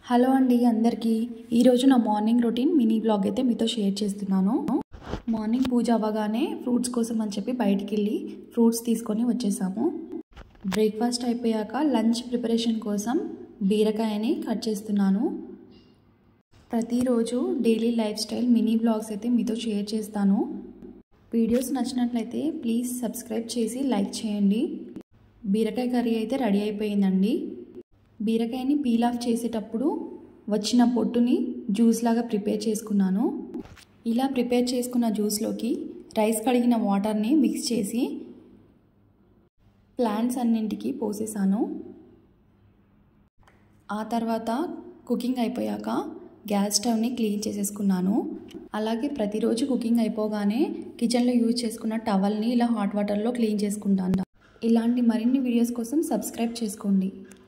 hello అండి అందరికీ ఈరోజు నా మార్నింగ్ రొటీన్ మినీ బ్లాగ్ అయితే మీతో షేర్ చేస్తున్నాను మార్నింగ్ పూజ అవ్వగానే ఫ్రూట్స్ కోసం అని చెప్పి బయటికి వెళ్ళి ఫ్రూట్స్ తీసుకొని వచ్చేసాము బ్రేక్ఫాస్ట్ అయిపోయాక లంచ్ ప్రిపరేషన్ కోసం బీరకాయని కట్ చేస్తున్నాను ప్రతిరోజు daily lifestyle mini blogs అయితే మీతో షేర్ చేస్తాను వీడియోస్ నచ్చినట్లయితే ప్లీజ్ సబ్స్క్రైబ్ చేసి లైక్ చేయండి బీరకాయ కర్రీ అయితే రెడీ అయిపోయిందండి బీరకాయని పీల్ ఆఫ్ చేసేటప్పుడు వచ్చిన పొట్టుని జ్యూస్ లాగా ప్రిపేర్ చేసుకున్నాను ఇలా ప్రిపేర్ చేసుకున్న జ్యూస్లోకి రైస్ కడిగిన వాటర్ని మిక్స్ చేసి ప్లాంట్స్ అన్నింటికి పోసేసాను ఆ తర్వాత కుకింగ్ అయిపోయాక గ్యాస్ స్టవ్ని క్లీన్ చేసేసుకున్నాను అలాగే ప్రతిరోజు కుకింగ్ అయిపోగానే కిచెన్లో యూజ్ చేసుకున్న టవల్ని ఇలా హాట్ వాటర్లో క్లీన్ చేసుకుంటాను ఇలాంటి మరిన్ని వీడియోస్ కోసం సబ్స్క్రైబ్ చేసుకోండి